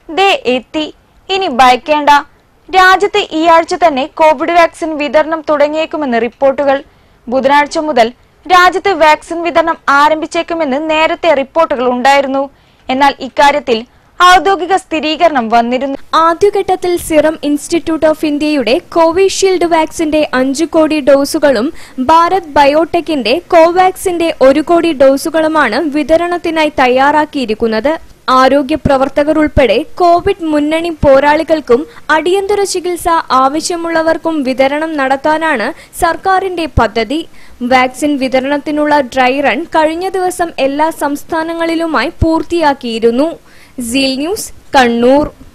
ദേ എത്തി ഇനി ഭയക്കേണ്ട രാജ്യത്ത് ഈ ആഴ്ച തന്നെ കോവിഡ് വാക്സിൻ വിതരണം തുടങ്ങിയേക്കുമെന്ന് റിപ്പോർട്ടുകൾ ബുധനാഴ്ച മുതൽ രാജ്യത്ത് വാക്സിൻ വിതരണം ആരംഭിച്ചേക്കുമെന്ന് നേരത്തെ റിപ്പോർട്ടുകൾ ഉണ്ടായിരുന്നു എന്നാൽ ഇക്കാര്യത്തിൽ ഔദ്യോഗിക സ്ഥിരീകരണം വന്നിരുന്നു ആദ്യഘട്ടത്തിൽ സിറം ഇൻസ്റ്റിറ്റ്യൂട്ട് ഓഫ് ഇന്ത്യയുടെ കോവിഷീൽഡ് വാക്സിന്റെ അഞ്ചു കോടി ഡോസുകളും ഭാരത് ബയോടെക്കിന്റെ കോവാക്സിന്റെ ഒരു കോടി ഡോസുകളുമാണ് വിതരണത്തിനായി തയ്യാറാക്കിയിരിക്കുന്നത് ആരോഗ്യ പ്രവർത്തകർ ഉൾപ്പെടെ കോവിഡ് മുന്നണി പോരാളികൾക്കും അടിയന്തര ചികിത്സ ആവശ്യമുള്ളവർക്കും വിതരണം നടത്താനാണ് സർക്കാരിന്റെ പദ്ധതി വാക്സിൻ വിതരണത്തിനുള്ള ഡ്രൈ റൺ കഴിഞ്ഞ ദിവസം എല്ലാ സംസ്ഥാനങ്ങളിലുമായി പൂർത്തിയാക്കിയിരുന്നു സീൽ ന്യൂസ് കണ്ണൂർ